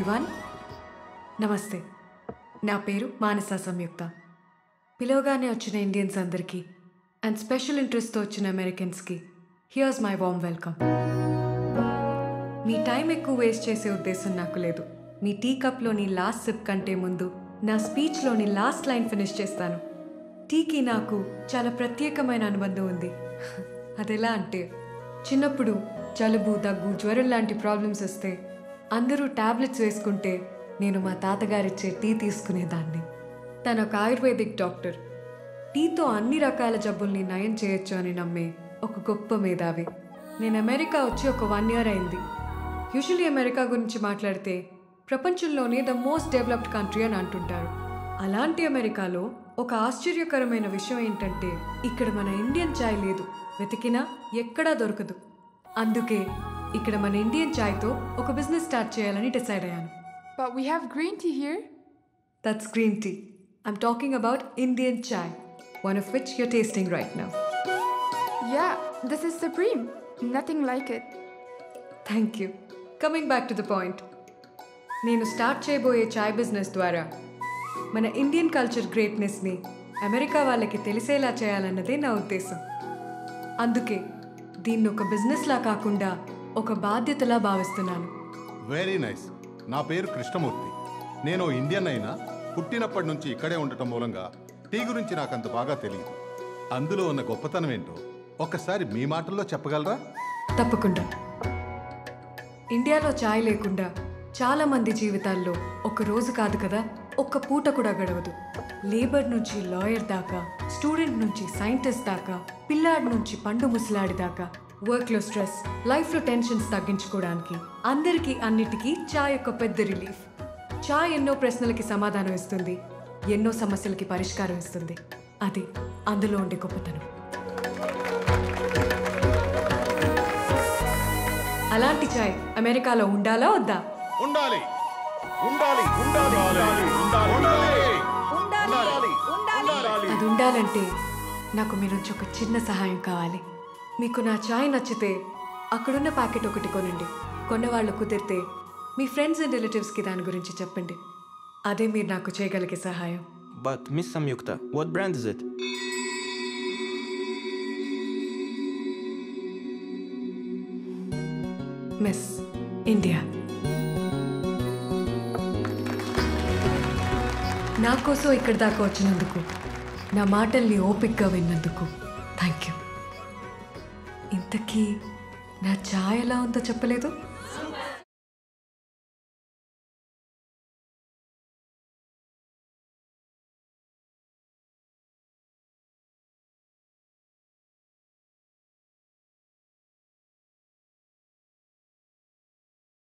Everyone నమస్తే నా పేరు మానస సంయుక్త పిలవగానే వచ్చిన ఇండియన్స్ అందరికీ అండ్ స్పెషల్ ఇంట్రెస్ట్తో వచ్చిన అమెరికన్స్కి హియర్స్ మై వామ్ వెల్కమ్ మీ టైం ఎక్కువ వేస్ట్ చేసే ఉద్దేశం నాకు లేదు మీ టీ కప్లోని లాస్ట్ సిప్ కంటే ముందు నా స్పీచ్లోని లాస్ట్ లైన్ ఫినిష్ చేస్తాను టీకి నాకు చాలా ప్రత్యేకమైన అనుబంధం ఉంది అదెలా అంటే చిన్నప్పుడు జలుబు దగ్గు జ్వరం లాంటి ప్రాబ్లమ్స్ వస్తే అందరూ టాబ్లెట్స్ వేసుకుంటే నేను మా తాతగారిచ్చే టీ తీసుకునేదాన్ని తను ఒక ఆయుర్వేదిక్ డాక్టర్ టీతో అన్ని రకాల జబ్బుల్ని నయం చేయొచ్చు అని నమ్మే ఒక గొప్ప మేధావి నేను అమెరికా వచ్చి ఒక వన్ ఇయర్ అయింది యూజువలీ అమెరికా గురించి మాట్లాడితే ప్రపంచంలోనే ద మోస్ట్ డెవలప్డ్ కంట్రీ అని అంటుంటారు అలాంటి అమెరికాలో ఒక ఆశ్చర్యకరమైన విషయం ఏంటంటే ఇక్కడ మన ఇండియన్ చాయ్ లేదు వెతికినా ఎక్కడా దొరకదు అందుకే ఇక్కడ మన ఇండియన్ చాయ్తో ఒక బిజినెస్ స్టార్ట్ చేయాలని డిసైడ్ అయ్యాను But we have green tea here. That's green tea I'm talking about Indian chai one of which you're tasting right now Yeah, this is supreme. Nothing like it. Thank you coming back to the point నేను start చేయబోయే చాయ్ business ద్వారా మన Indian culture గ్రేట్నెస్ని America వాళ్ళకి తెలిసేలా చేయాలన్నదే నా ఉద్దేశం అందుకే దీన్ని ఒక బిజినెస్లా కాకుండా ఒక బాధ్యతలా భావిస్తున్నాను వెరీ నైస్ నా పేరు కృష్ణమూర్తి నేను ఇండియన్ అయినా పుట్టినప్పటి నుంచి ఇక్కడే ఉండటం మూలంగా టీ గురించి నాకంత బాగా తెలియదు అందులో ఉన్న గొప్పతనం ఏంటో ఒక్కసారి మీ మాటల్లో చెప్పగలరా తప్పకుండా ఇండియాలో చాయ్ లేకుండా చాలా మంది జీవితాల్లో ఒక రోజు కాదు కదా ఒక్క పూట కూడా గడవదు లేబర్ నుంచి లాయర్ దాకా స్టూడెంట్ నుంచి సైంటిస్ట్ దాకా పిల్లాడి నుంచి పండు ముసలాడి దాకా వర్క్లో స్ట్రెస్ లైఫ్లో టెన్షన్స్ తగ్గించుకోవడానికి అందరికీ అన్నిటికీ చాయ్ ఒక పెద్ద రిలీఫ్ చాయ్ ఎన్నో ప్రశ్నలకి సమాధానం ఇస్తుంది ఎన్నో సమస్యలకి పరిష్కారం ఇస్తుంది అది అందులో ఉండే గొప్పతనం అలాంటి చాయ్ అమెరికాలో ఉండాలా వద్దా ఉండాలి ఉండాలి ఉండాలి ఉండాలి ఉండాలి ఉండాలి అది ఉండాలంటే నాకు మీ నుంచి ఒక చిన్న సహాయం కావాలి మీకు నా చాయ్ నచ్చితే అక్కడున్న ప్యాకెట్ ఒకటి కొనండి కొన్నవాళ్ళు కుదిరితే మీ ఫ్రెండ్స్ అండ్ రిలేటివ్స్కి దాని గురించి చెప్పండి అదే మీరు నాకు చేయగలిగే సహాయం But Miss Samyukta, what brand is it? Miss India నా కోసం ఇక్కడి దాకా వచ్చినందుకు నా మాటల్ని ఓపిక్గా విన్నందుకు థ్యాంక్ యూ ఇంతకీ నా ఛాయ్ ఎలా ఉందో చెప్పలేదు